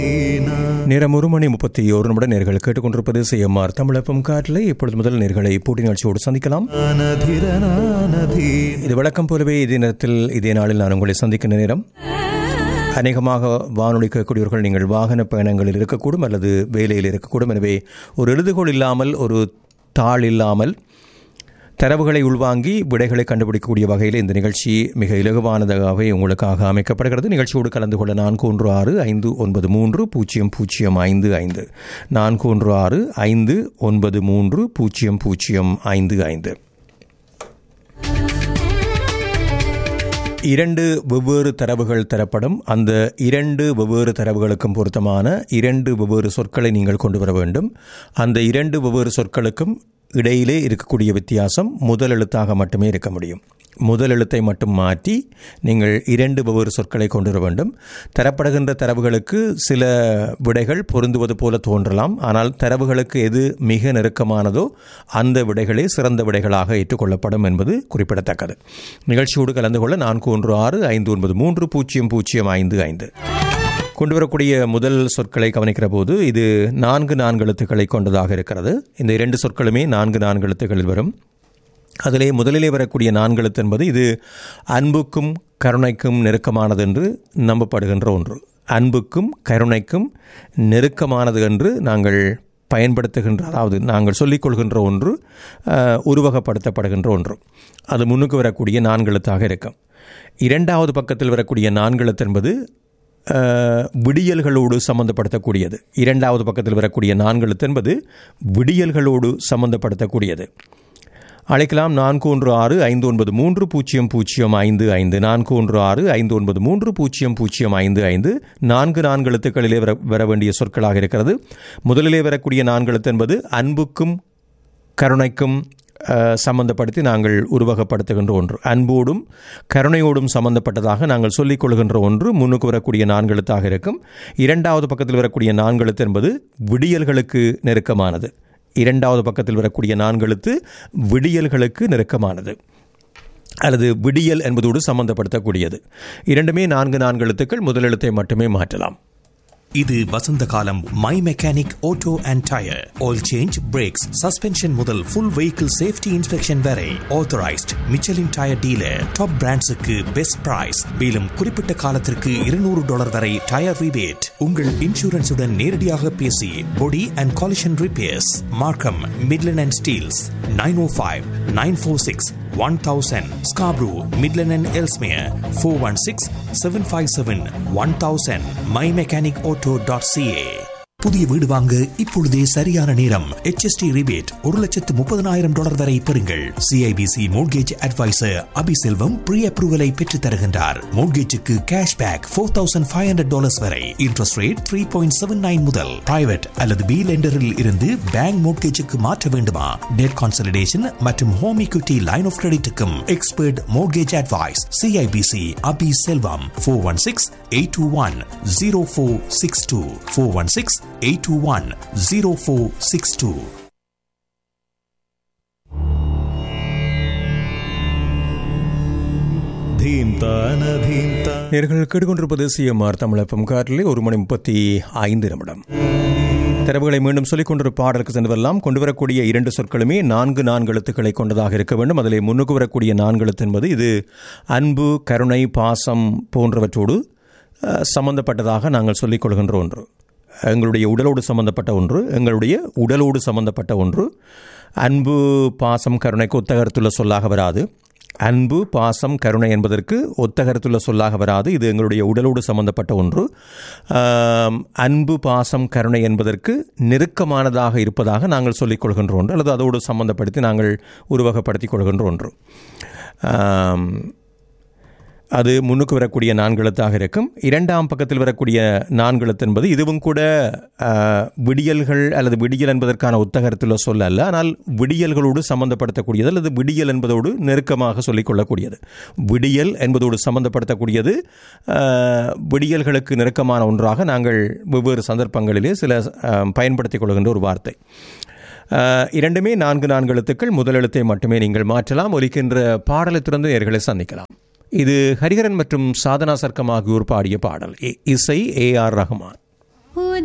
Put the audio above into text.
நேரம் ஒரு மணி முப்பத்தி ஒரு நிமிடம் நேர்கள் கேட்டுக்கொண்டிருப்பது சிஎம்ஆர் தமிழப்பம் காட்டில் இப்பொழுது முதல் நேர்களை போட்டி நிகழ்ச்சியோடு சந்திக்கலாம் இது வழக்கம் போலவே இதே நேரத்தில் இதே நாளில் நான் உங்களை சந்திக்கின்ற நேரம் அநேகமாக வானொலி கேட்கக்கூடியவர்கள் நீங்கள் வாகன பயணங்களில் இருக்கக்கூடும் அல்லது வேலையில் இருக்கக்கூடும் எனவே ஒரு எழுதுகோள் இல்லாமல் ஒரு தாள் இல்லாமல் தரவுகளை உள்வாங்கி விடைகளை கண்டுபிடிக்கக்கூடிய வகையில் இந்த நிகழ்ச்சி மிக இலகுவானதாகவே உங்களுக்காக அமைக்கப்படுகிறது நிகழ்ச்சியோடு கலந்து கொள்ள நான்கு ஒன்று ஆறு ஐந்து ஒன்பது மூன்று பூஜ்ஜியம் பூஜ்ஜியம் ஐந்து ஐந்து நான்கு ஒன்று ஆறு ஐந்து ஒன்பது மூன்று பூஜ்ஜியம் பூஜ்ஜியம் ஐந்து ஐந்து இரண்டு வெவ்வேறு தரவுகள் தரப்படும் அந்த இரண்டு வெவ்வேறு தரவுகளுக்கும் பொருத்தமான இரண்டு வெவ்வேறு சொற்களை நீங்கள் கொண்டு வர வேண்டும் அந்த இரண்டு வெவ்வேறு சொற்களுக்கும் இடையிலே இருக்கக்கூடிய வித்தியாசம் முதல் எழுத்தாக மட்டுமே இருக்க முடியும் முதல் எழுத்தை மட்டும் மாற்றி நீங்கள் இரண்டு வெவ்வேறு சொற்களை கொண்டு வர வேண்டும் தரப்படுகின்ற தரவுகளுக்கு சில விடைகள் பொருந்துவது போல தோன்றலாம் ஆனால் தரவுகளுக்கு எது மிக நெருக்கமானதோ அந்த விடைகளே சிறந்த விடைகளாக ஏற்றுக்கொள்ளப்படும் என்பது குறிப்பிடத்தக்கது நிகழ்ச்சியோடு கலந்து கொள்ள நான்கு ஒன்று ஆறு ஐந்து ஒன்பது மூன்று பூஜ்ஜியம் பூஜ்ஜியம் ஐந்து ஐந்து கொண்டு வரக்கூடிய முதல் சொற்களை கவனிக்கிற போது இது நான்கு நான்கு எழுத்துக்களை கொண்டதாக இருக்கிறது இந்த இரண்டு சொற்களுமே நான்கு நான்கு எழுத்துக்களில் வரும் அதிலே முதலிலே வரக்கூடிய நான்கெழுத்து என்பது இது அன்புக்கும் கருணைக்கும் நெருக்கமானது என்று நம்பப்படுகின்ற ஒன்று அன்புக்கும் கருணைக்கும் நெருக்கமானது என்று நாங்கள் பயன்படுத்துகின்ற அதாவது நாங்கள் சொல்லிக்கொள்கின்ற ஒன்று உருவகப்படுத்தப்படுகின்ற ஒன்று அது முன்னுக்கு வரக்கூடிய நான்கெழுத்தாக இருக்கும் இரண்டாவது பக்கத்தில் வரக்கூடிய நான்கெழுத்து என்பது விடியல்களோடு சம்பந்தப்படுத்தக்கூடியது இரண்டாவது பக்கத்தில் வரக்கூடிய நான்கெழுத்து என்பது விடியல்களோடு சம்பந்தப்படுத்தக்கூடியது அழைக்கலாம் நான்கு ஒன்று ஆறு ஐந்து ஒன்பது மூன்று பூஜ்ஜியம் பூஜ்ஜியம் ஐந்து ஐந்து நான்கு ஒன்று ஆறு ஐந்து ஒன்பது மூன்று பூஜ்ஜியம் பூஜ்ஜியம் ஐந்து ஐந்து நான்கு நான்கு எழுத்துக்களிலே வர வர வேண்டிய சொற்களாக இருக்கிறது முதலிலே வரக்கூடிய நான்கு எழுத்து என்பது அன்புக்கும் கருணைக்கும் சம்பந்தப்படுத்தி நாங்கள் உருவகப்படுத்துகின்ற ஒன்று அன்போடும் கருணையோடும் சம்பந்தப்பட்டதாக நாங்கள் சொல்லிக் கொள்கின்ற ஒன்று முன்னுக்கு வரக்கூடிய நான்கெழுத்தாக இருக்கும் இரண்டாவது பக்கத்தில் வரக்கூடிய நான்கெழுத்து என்பது விடியல்களுக்கு நெருக்கமானது இரண்டாவது பக்கத்தில் வரக்கூடிய நான்கெழுத்து விடியல்களுக்கு நெருக்கமானது அல்லது விடியல் என்பதோடு சம்பந்தப்படுத்தக்கூடியது இரண்டுமே நான்கு நான்கு எழுத்துக்கள் முதல் எழுத்தை மட்டுமே மாற்றலாம் இது வசந்த காலம் My Mechanic Auto and tyre oil change brakes suspension முதல் ஃபுல் வெஹிக்கிள் சேஃப்டி இன்ஸ்பெக்ஷன் வரை authorised Michelin tyre dealer top பிராண்ட்ஸுக்கு பெஸ்ட் பிரைஸ் மேலும் குறிப்பிட்ட காலத்திற்கு இருநூறு டாலர் வரை டயர் ரிபேட் உங்கள் இன்சூரன்ஸுடன் நேரடியாக பேசி body and collision repairs Markham Midland and Steeles nine o five nine four six one thousand Scarborough Midland and Ellesmere four one six seven five seven one thousand My Mechanic Auto dot CA புதிய வீடு வாங்க இப்பொழுதே சரியான நேரம் HST rebate ஒரு லட்சத்து முப்பதனாயிரம் dollar வரை பெறுங்கள் CIBC mortgage advisor Abiselvam pre அப்ரூவலை பெற்றுத் தருகின்றார் மோட்கேஜுக்கு cash back four thousand five hundred dollars வரை interest rate three point seven nine முதல் பிரைவேட் அல்லது பி லெண்டரில் இருந்து பேங்க் மோட்கேஜுக்கு மாற்ற வேண்டுமா டெட் கான்சலிடேஷன் மற்றும் ஹோம் equity லைன் ஆஃப் கிரெடிட்டுக்கும் expert mortgage advice CIBC Abi Selvam four one six eight two one zero four six two four one six 821-0462. நேர்கள் கேட்டுக்கொண்டிருப்பது சிஎம்ஆர் தமிழப்பம் காரிலே ஒரு மணி முப்பத்தி ஐந்து நிமிடம் தரவுகளை மீண்டும் சொல்லிக் கொண்டிரு பாடலுக்கு சென்று வரலாம் கொண்டு வரக்கூடிய இரண்டு சொற்களுமே நான்கு நான்கு எழுத்துக்களை கொண்டதாக இருக்க வேண்டும் அதில் முன்னுக்கு வரக்கூடிய நான்கு எழுத்து என்பது இது அன்பு கருணை பாசம் போன்றவற்றோடு சம்பந்தப்பட்டதாக நாங்கள் சொல்லிக் கொள்கின்ற ஒன்று எங்களுடைய உடலோடு சம்பந்தப்பட்ட ஒன்று எங்களுடைய உடலோடு சம்பந்தப்பட்ட ஒன்று அன்பு பாசம் கருணைக்கு ஒத்த கருத்துள்ள சொல்லாக வராது அன்பு பாசம் கருணை என்பதற்கு ஒத்த கருத்துள்ள சொல்லாக வராது இது எங்களுடைய உடலோடு சம்பந்தப்பட்ட ஒன்று அன்பு பாசம் கருணை என்பதற்கு நெருக்கமானதாக இருப்பதாக நாங்கள் சொல்லிக் கொள்கின்ற ஒன்று அல்லது அதோடு சம்பந்தப்படுத்தி நாங்கள் உருவகப்படுத்திக் கொள்கின்ற ஒன்று அது முன்னுக்கு வரக்கூடிய நான்கெழுத்தாக இருக்கும் இரண்டாம் பக்கத்தில் வரக்கூடிய நான்கெழுத்து என்பது இதுவும் கூட விடியல்கள் அல்லது விடியல் என்பதற்கான ஒத்தகரத்தில் சொல்ல அல்ல ஆனால் விடியல்களோடு சம்பந்தப்படுத்தக்கூடியது அல்லது விடியல் என்பதோடு நெருக்கமாக சொல்லிக்கொள்ளக்கூடியது விடியல் என்பதோடு சம்பந்தப்படுத்தக்கூடியது விடியல்களுக்கு நெருக்கமான ஒன்றாக நாங்கள் வெவ்வேறு சந்தர்ப்பங்களிலே சில பயன்படுத்திக் கொள்கின்ற ஒரு வார்த்தை இரண்டுமே நான்கு நான்கு எழுத்துக்கள் முதல் எழுத்தை மட்டுமே நீங்கள் மாற்றலாம் ஒலிக்கின்ற பாடலை திறந்து நேர்களை சந்திக்கலாம் இது ஹரிஹரன் மற்றும் சாதனா சர்க்கம் ஆகியோர் பாடிய பாடல் இசை ஏ ஆர் ரஹ்மான்